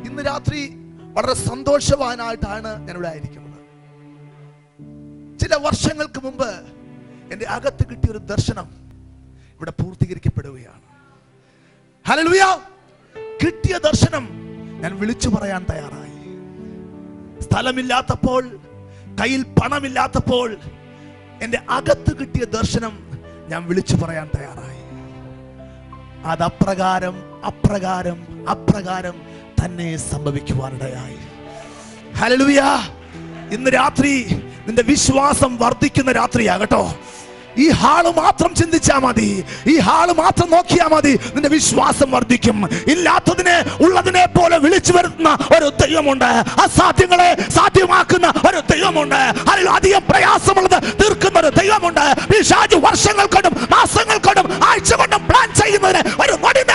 ഇന്ന് രാത്രി വളരെ സന്തോഷവാനായിട്ടാണ് ഞാൻ ഇവിടെ ആയിരിക്കുന്നത് ചില വർഷങ്ങൾക്ക് മുമ്പ് എൻ്റെ അകത്ത് കിട്ടിയ ഒരു ദർശനം ഇവിടെ പൂർത്തീകരിക്കപ്പെടുകയാണ് ഹല്ലേലൂയ കിട്ടിയ ദർശനം ഞാൻ വിളിച്ചു പറയാൻ തയ്യാറായി സ്ഥലമില്ലാത്തപ്പോൾ കയ്യിൽ പണമില്ലാത്തപ്പോൾ എൻ്റെ അകത്ത് കിട്ടിയ ദർശനം ഞാൻ വിളിച്ചു പറയാൻ തയ്യാറായി അത് അപ്രകാരം അപ്രകാരം അപ്രകാരം തന്നെ സംഭവിക്കുവാനിടയായി ഹല്ലേലൂയ ഇന്ന് രാത്രി നിന്റെ വിശ്വാസം വർദ്ധിക്കുന്ന രാത്രിയാകട്ടോ ഈ ഹാള് മാത്രം ചിന്തിച്ചാ മതി ഈ ഹാള് മാത്രം നോക്കിയാ മതി നിന്റെ വിശ്വാസം വർദ്ധിക്കും ഇല്ലാത്തതിനെ ഉള്ളതിനെ പോലെ വിളിച്ചു വരുത്തുന്ന ഒരു ദൈവമുണ്ട് അസാധ്യങ്ങളെ സാധ്യമാക്കുന്ന ഒരു ദൈവമുണ്ട് അതിൽ അധികം പ്രയാസമുള്ളത് തീർക്കുന്ന ഒരു ദൈവമുണ്ട് പിശാച് വർഷങ്ങൾ കൊണ്ടും മാസങ്ങൾ കൊണ്ടും ആഴ്ച കൊണ്ടും പ്ലാൻ ചെയ്യുന്നതിന് ഒരു നൊടി